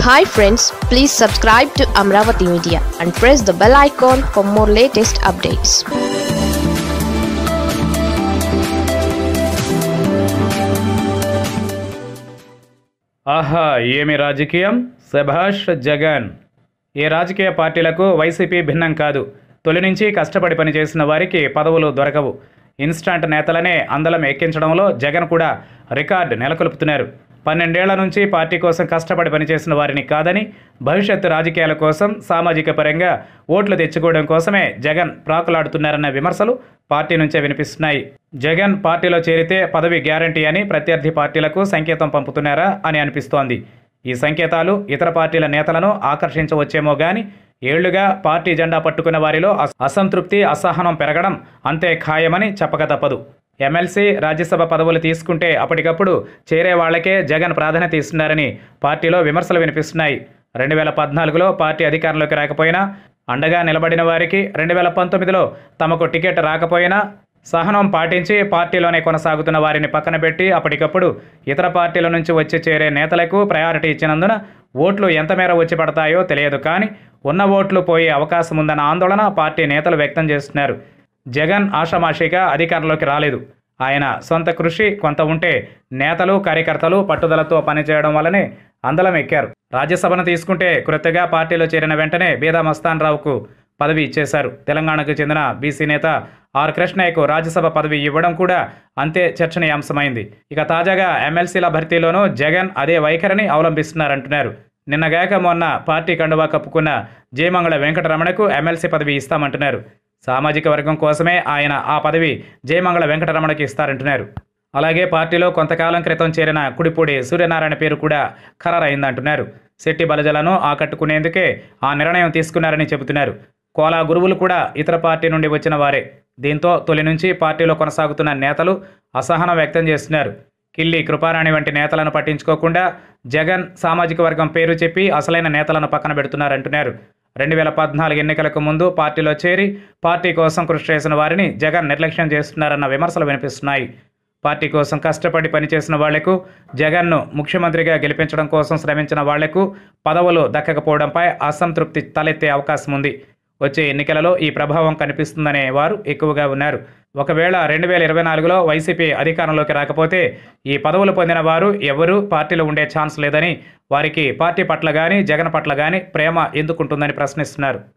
hi friends please subscribe to Amaravati media and press the bell icon for more latest updates ఆహా ఏమి రాజకీయం శభాష్ జగన్ ఏ రాజకీయ పార్టీలకు వైసీపీ భిన్నం కాదు తొలి నుంచి కష్టపడి పనిచేసిన వారికి పదవులు దొరకవు ఇన్స్టాంట్ నేతలనే అందలం ఎక్కించడంలో జగన్ కూడా రికార్డు నెలకొల్పుతున్నారు పన్నెండేళ్ల నుంచి పార్టీ కోసం కష్టపడి పనిచేసిన వారిని కాదని భవిష్యత్తు రాజకీయాల కోసం సామాజిక పరంగా ఓట్లు తెచ్చుకోవడం కోసమే జగన్ ప్రాకులాడుతున్నారన్న విమర్శలు పార్టీ నుంచే వినిపిస్తున్నాయి జగన్ పార్టీలో చేరితే పదవి గ్యారంటీ అని ప్రత్యర్థి పార్టీలకు సంకేతం పంపుతున్నారా అని అనిపిస్తోంది ఈ సంకేతాలు ఇతర పార్టీల నేతలను ఆకర్షించవచ్చేమో గాని ఏళ్లుగా పార్టీ జెండా పట్టుకున్న వారిలో అస- అసంతృప్తి అసహనం పెరగడం అంతే ఖాయమని చెప్పక తప్పదు ఎమ్మెల్సీ రాజ్యసభ పదవులు తీసుకుంటే అప్పటికప్పుడు చేరే వాళ్లకే జగన్ ప్రాధాన్యత ఇస్తున్నారని పార్టీలో విమర్శలు వినిపిస్తున్నాయి రెండు వేల పద్నాలుగులో పార్టీ అధికారంలోకి రాకపోయినా అండగా నిలబడిన వారికి రెండు వేల పంతొమ్మిదిలో తమకు టికెట్ రాకపోయినా సహనం పాటించి పార్టీలోనే కొనసాగుతున్న వారిని పక్కన పెట్టి అప్పటికప్పుడు ఇతర పార్టీల నుంచి వచ్చి చేరే నేతలకు ప్రయారిటీ ఇచ్చినందున ఓట్లు ఎంత మేర వచ్చి పడతాయో తెలియదు కానీ ఉన్న ఓట్లు పోయే అవకాశం ఉందన్న ఆందోళన పార్టీ నేతలు వ్యక్తం చేస్తున్నారు జగన్ ఆషామాషిగా అధికారంలోకి రాలేదు ఆయన సొంత కృషి కొంత ఉంటే నేతలు కార్యకర్తలు పట్టుదలతో పనిచేయడం వల్లనే అందలం ఎక్కారు రాజ్యసభను తీసుకుంటే కృతగా పార్టీలో చేరిన వెంటనే బీదా మస్తాన్ రావుకు పదవి ఇచ్చేశారు తెలంగాణకు చెందిన బీసీ నేత ఆర్ కృష్ణయ్యకు రాజ్యసభ పదవి ఇవ్వడం కూడా అంతే చర్చనీయాంశమైంది ఇక తాజాగా ఎమ్మెల్సీల భర్తీలోనూ జగన్ అదే వైఖరిని అవలంబిస్తున్నారంటున్నారు నిన్నగాక మొన్న పార్టీ కండువా కప్పుకున్న జయమంగళ వెంకటరమణకు ఎమ్మెల్సీ పదవి ఇస్తామంటున్నారు సామాజిక వర్గం కోసమే ఆయన ఆ పదవి జయమంగళ వెంకటరమణకి ఇస్తారంటున్నారు అలాగే పార్టీలో కొంతకాలం క్రితం చేరిన కుడిపూడి సూర్యనారాయణ పేరు కూడా ఖరారైందంటున్నారు శెట్టి బలజలను ఆకట్టుకునేందుకే ఆ నిర్ణయం తీసుకున్నారని చెబుతున్నారు కోలా గురువులు కూడా ఇతర పార్టీ నుండి వచ్చిన వారే దీంతో తొలి నుంచి పార్టీలో కొనసాగుతున్న నేతలు అసహనం వ్యక్తం చేస్తున్నారు కిల్లి కృపారాణి వంటి నేతలను పట్టించుకోకుండా జగన్ సామాజిక వర్గం పేరు చెప్పి అసలైన నేతలను పక్కన పెడుతున్నారంటున్నారు రెండు వేల పద్నాలుగు ఎన్నికలకు ముందు పార్టీలో చేరి పార్టీ కోసం కృషి చేసిన వారిని జగన్ నిర్లక్ష్యం చేస్తున్నారన్న విమర్శలు వినిపిస్తున్నాయి పార్టీ కోసం కష్టపడి పనిచేసిన వాళ్లకు జగన్ను ముఖ్యమంత్రిగా గెలిపించడం కోసం శ్రమించిన వాళ్లకు పదవులు దక్కకపోవడంపై అసంతృప్తి తలెత్తే అవకాశం ఉంది వచ్చే ఎన్నికలలో ఈ ప్రభావం కనిపిస్తుందనే వారు ఎక్కువగా ఉన్నారు ఒకవేళ రెండు వేల ఇరవై నాలుగులో వైసీపీ అధికారంలోకి రాకపోతే ఈ పదవులు పొందిన వారు ఎవరూ పార్టీలో ఉండే ఛాన్స్ లేదని వారికి పార్టీ పట్ల కానీ జగన్ పట్ల కానీ ప్రేమ ఎందుకుంటుందని ప్రశ్నిస్తున్నారు